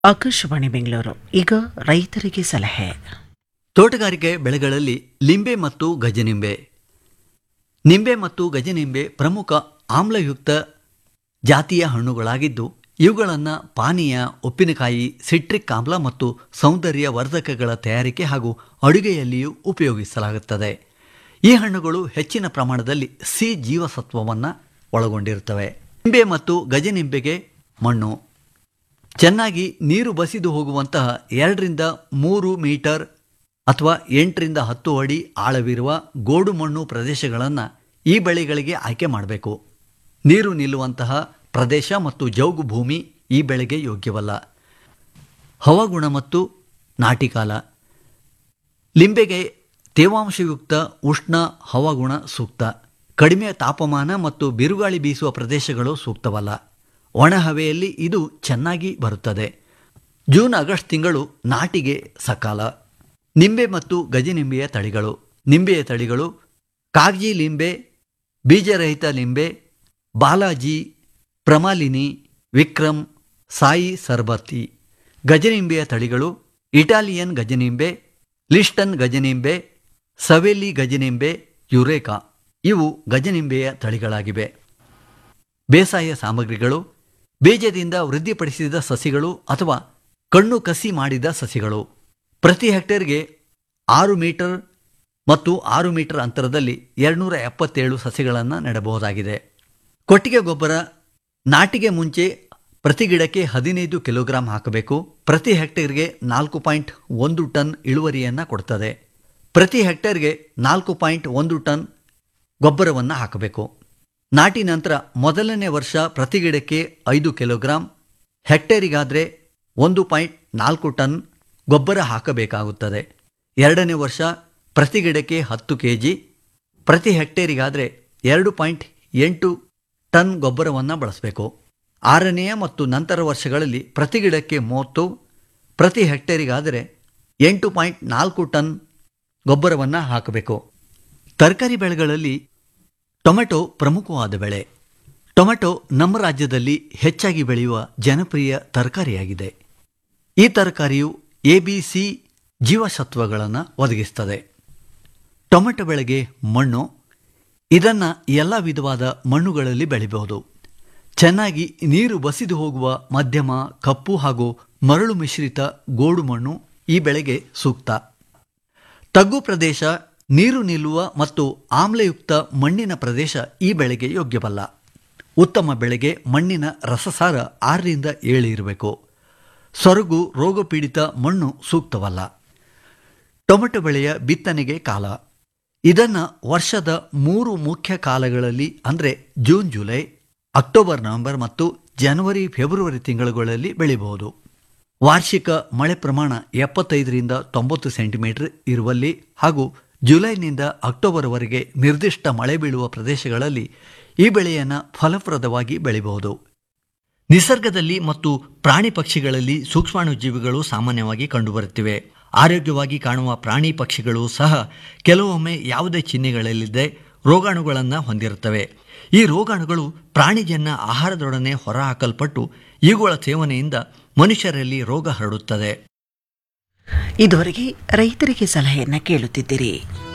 ಆಕಾಶವಾಣಿ ಬೆಂಗಳೂರು ಈಗ ರೈತರಿಗೆ ಸಲಹೆ ತೋಟಗಾರಿಕೆ ಬೆಳೆಗಳಲ್ಲಿ ಲಿಂಬೆ ಮತ್ತು ಗಜನಿಂಬೆ ನಿಂಬೆ ಮತ್ತು ಗಜನಿಂಬೆ ಪ್ರಮುಖ ಆಮ್ಲಯುಕ್ತ ಜಾತಿಯ ಹಣ್ಣುಗಳಾಗಿದ್ದು ಇವುಗಳನ್ನು ಪಾನೀಯ ಉಪ್ಪಿನಕಾಯಿ ಸಿಟ್ರಿಕ್ ಆಮ್ಲ ಮತ್ತು ಸೌಂದರ್ಯ ವರ್ಧಕಗಳ ತಯಾರಿಕೆ ಹಾಗೂ ಅಡುಗೆಯಲ್ಲಿಯೂ ಉಪಯೋಗಿಸಲಾಗುತ್ತದೆ ಈ ಹಣ್ಣುಗಳು ಹೆಚ್ಚಿನ ಪ್ರಮಾಣದಲ್ಲಿ ಸಿ ಜೀವಸತ್ವವನ್ನು ಒಳಗೊಂಡಿರುತ್ತವೆ ನಿಂಬೆ ಮತ್ತು ಗಜನಿಂಬೆಗೆ ಮಣ್ಣು ಚೆನ್ನಾಗಿ ನೀರು ಬಸಿದು ಹೋಗುವಂತಹ ಎರಡರಿಂದ ಮೂರು ಮೀಟರ್ ಅಥವಾ ಎಂಟರಿಂದ ಹತ್ತು ಅಡಿ ಆಳವಿರುವ ಗೋಡು ಮಣ್ಣು ಪ್ರದೇಶಗಳನ್ನು ಈ ಬೆಳೆಗಳಿಗೆ ಆಯ್ಕೆ ಮಾಡಬೇಕು ನೀರು ನಿಲ್ಲುವಂತಹ ಪ್ರದೇಶ ಮತ್ತು ಜೌಗು ಭೂಮಿ ಈ ಬೆಳೆಗೆ ಯೋಗ್ಯವಲ್ಲ ಹವಾಗುಣ ಮತ್ತು ನಾಟಿಕಾಲ ಲಿಂಬೆಗೆ ತೇವಾಂಶಯುಕ್ತ ಉಷ್ಣ ಹವಾಗುಣ ಸೂಕ್ತ ಕಡಿಮೆ ತಾಪಮಾನ ಮತ್ತು ಬಿರುಗಾಳಿ ಬೀಸುವ ಪ್ರದೇಶಗಳು ಸೂಕ್ತವಲ್ಲ ಒಣ ಹವೆಯಲ್ಲಿ ಇದು ಚೆನ್ನಾಗಿ ಬರುತ್ತದೆ ಜೂನ್ ಆಗಸ್ಟ್ ತಿಂಗಳು ನಾಟಿಗೆ ಸಕಾಲ ನಿಂಬೆ ಮತ್ತು ಗಜನಿಂಬೆಯ ತಳಿಗಳು ನಿಂಬೆಯ ತಳಿಗಳು ಕಾಗಜಿ ಲಿಂಬೆ ಬೀಜರಹಿತ ಲಿಂಬೆ ಬಾಲಾಜಿ ಪ್ರಮಾಲಿನಿ ವಿಕ್ರಮ್ ಸಾಯಿ ಸರ್ಬತಿ ಗಜನಿಂಬೆಯ ತಳಿಗಳು ಇಟಾಲಿಯನ್ ಗಜನಿಂಬೆ ಲಿಸ್ಟನ್ ಗಜನಿಂಬೆ ಸವೆಲಿ ಗಜನಿಂಬೆ ಯುರೇಕಾ ಇವು ಗಜನಿಂಬೆಯ ತಳಿಗಳಾಗಿವೆ ಬೇಸಾಯ ಸಾಮಗ್ರಿಗಳು ಬೀಜದಿಂದ ವೃದ್ಧಿಪಡಿಸಿದ ಸಸಿಗಳು ಅಥವಾ ಕಣ್ಣು ಕಸಿ ಮಾಡಿದ ಸಸಿಗಳು ಪ್ರತಿ ಹೆಕ್ಟೇರ್ಗೆ ಆರು ಮೀಟರ್ ಮತ್ತು ಆರು ಮೀಟರ್ ಅಂತರದಲ್ಲಿ ಎರಡುನೂರ ಎಪ್ಪತ್ತೇಳು ಸಸಿಗಳನ್ನು ನೆಡಬಹುದಾಗಿದೆ ಕೊಟ್ಟಿಗೆ ಗೊಬ್ಬರ ನಾಟಿಗೆ ಮುಂಚೆ ಪ್ರತಿ ಗಿಡಕ್ಕೆ ಹದಿನೈದು ಕಿಲೋಗ್ರಾಂ ಹಾಕಬೇಕು ಪ್ರತಿ ಹೆಕ್ಟೇರ್ಗೆ ನಾಲ್ಕು ಪಾಯಿಂಟ್ ಒಂದು ಟನ್ ಇಳುವರಿಯನ್ನು ಕೊಡ್ತದೆ ಪ್ರತಿ ಹೆಕ್ಟೇರ್ಗೆ ನಾಲ್ಕು ಪಾಯಿಂಟ್ ಒಂದು ಟನ್ ಗೊಬ್ಬರವನ್ನು ಹಾಕಬೇಕು ನಾಟಿ ನಂತರ ಮೊದಲನೇ ವರ್ಷ ಪ್ರತಿ ಗಿಡಕ್ಕೆ ಐದು ಕಿಲೋಗ್ರಾಂ ಹೆಕ್ಟೇರಿಗಾದರೆ ಒಂದು ಪಾಯಿಂಟ್ ನಾಲ್ಕು ಟನ್ ಗೊಬ್ಬರ ಹಾಕಬೇಕಾಗುತ್ತದೆ ಎರಡನೇ ವರ್ಷ ಪ್ರತಿ ಗಿಡಕ್ಕೆ ಹತ್ತು ಕೆ ಜಿ ಪ್ರತಿ ಹೆಕ್ಟೇರಿಗಾದರೆ ಎರಡು ಪಾಯಿಂಟ್ ಎಂಟು ಟನ್ ಗೊಬ್ಬರವನ್ನು ಬಳಸಬೇಕು ಆರನೆಯ ಮತ್ತು ನಂತರ ವರ್ಷಗಳಲ್ಲಿ ಪ್ರತಿ ಗಿಡಕ್ಕೆ ಮೂವತ್ತು ಪ್ರತಿ ಹೆಕ್ಟೇರಿಗಾದರೆ ಎಂಟು ಪಾಯಿಂಟ್ ನಾಲ್ಕು ಟನ್ ಗೊಬ್ಬರವನ್ನು ಹಾಕಬೇಕು ತರಕಾರಿ ಬೆಳೆಗಳಲ್ಲಿ ಟೊಮೆಟೊ ಪ್ರಮುಖವಾದ ಬೆಳೆ ಟೊಮೆಟೊ ನಮ್ಮ ರಾಜ್ಯದಲ್ಲಿ ಹೆಚ್ಚಾಗಿ ಬೆಳೆಯುವ ಜನಪ್ರಿಯ ತರಕಾರಿಯಾಗಿದೆ ಈ ತರಕಾರಿಯು ಎ ಬಿ ಸಿ ಜೀವಸತ್ವಗಳನ್ನು ಒದಗಿಸ್ತದೆ ಟೊಮೆಟೊ ಬೆಳೆಗೆ ಮಣ್ಣು ಇದನ್ನು ಎಲ್ಲ ವಿಧವಾದ ಮಣ್ಣುಗಳಲ್ಲಿ ಬೆಳೆಯಬಹುದು ಚೆನ್ನಾಗಿ ನೀರು ಬಸಿದು ಹೋಗುವ ಮಧ್ಯಮ ಕಪ್ಪು ಹಾಗೂ ಮರಳು ಮಿಶ್ರಿತ ಗೋಡು ಮಣ್ಣು ಈ ಬೆಳೆಗೆ ಸೂಕ್ತ ತಗ್ಗು ಪ್ರದೇಶ ನೀರು ನಿಲ್ಲುವ ಮತ್ತು ಆಮ್ಲಯುಕ್ತ ಮಣ್ಣಿನ ಪ್ರದೇಶ ಈ ಬೆಳೆಗೆ ಯೋಗ್ಯವಲ್ಲ ಉತ್ತಮ ಬೆಳೆಗೆ ಮಣ್ಣಿನ ರಸಸಾರ ಆರರಿಂದ ಏಳು ಇರಬೇಕು ಸೊರಗು ರೋಗಪೀಡಿತ ಮಣ್ಣು ಸೂಕ್ತವಲ್ಲ ಟೊಮೆಟೊ ಬೆಳೆಯ ಬಿತ್ತನೆಗೆ ಕಾಲ ಇದನ್ನು ವರ್ಷದ ಮೂರು ಮುಖ್ಯ ಕಾಲಗಳಲ್ಲಿ ಅಂದರೆ ಜೂನ್ ಜುಲೈ ಅಕ್ಟೋಬರ್ ನವೆಂಬರ್ ಮತ್ತು ಜನವರಿ ಫೆಬ್ರವರಿ ತಿಂಗಳುಗಳಲ್ಲಿ ಬೆಳೆಯಬಹುದು ವಾರ್ಷಿಕ ಮಳೆ ಪ್ರಮಾಣ ಎಪ್ಪತ್ತೈದರಿಂದ ತೊಂಬತ್ತು ಸೆಂಟಿಮೀಟರ್ ಇರುವಲ್ಲಿ ಹಾಗೂ ಜುಲೈನಿಂದ ಅಕ್ಟೋಬರ್ವರೆಗೆ ನಿರ್ದಿಷ್ಟ ಮಳೆ ಬೀಳುವ ಪ್ರದೇಶಗಳಲ್ಲಿ ಈ ಬೆಳೆಯನ್ನು ಫಲಪ್ರದವಾಗಿ ಬೆಳೆಯಬಹುದು ನಿಸರ್ಗದಲ್ಲಿ ಮತ್ತು ಪ್ರಾಣಿ ಪಕ್ಷಿಗಳಲ್ಲಿ ಸೂಕ್ಷ್ಮಾಣುಜೀವಿಗಳು ಸಾಮಾನ್ಯವಾಗಿ ಕಂಡುಬರುತ್ತಿವೆ ಆರೋಗ್ಯವಾಗಿ ಕಾಣುವ ಪ್ರಾಣಿ ಪಕ್ಷಿಗಳು ಸಹ ಕೆಲವೊಮ್ಮೆ ಯಾವುದೇ ಚಿಹ್ನೆಗಳಲ್ಲಿದ್ದೇ ರೋಗಾಣುಗಳನ್ನು ಹೊಂದಿರುತ್ತವೆ ಈ ರೋಗಾಣುಗಳು ಪ್ರಾಣಿಜನ್ಯ ಆಹಾರದೊಡನೆ ಹೊರಹಾಕಲ್ಪಟ್ಟು ಇವುಗಳ ಸೇವನೆಯಿಂದ ಮನುಷ್ಯರಲ್ಲಿ ರೋಗ ಹರಡುತ್ತದೆ ಇದುವರೆಗೆ ರೈತರಿಗೆ ಸಲಹೆಯನ್ನ ಕೇಳುತ್ತಿದ್ದೀರಿ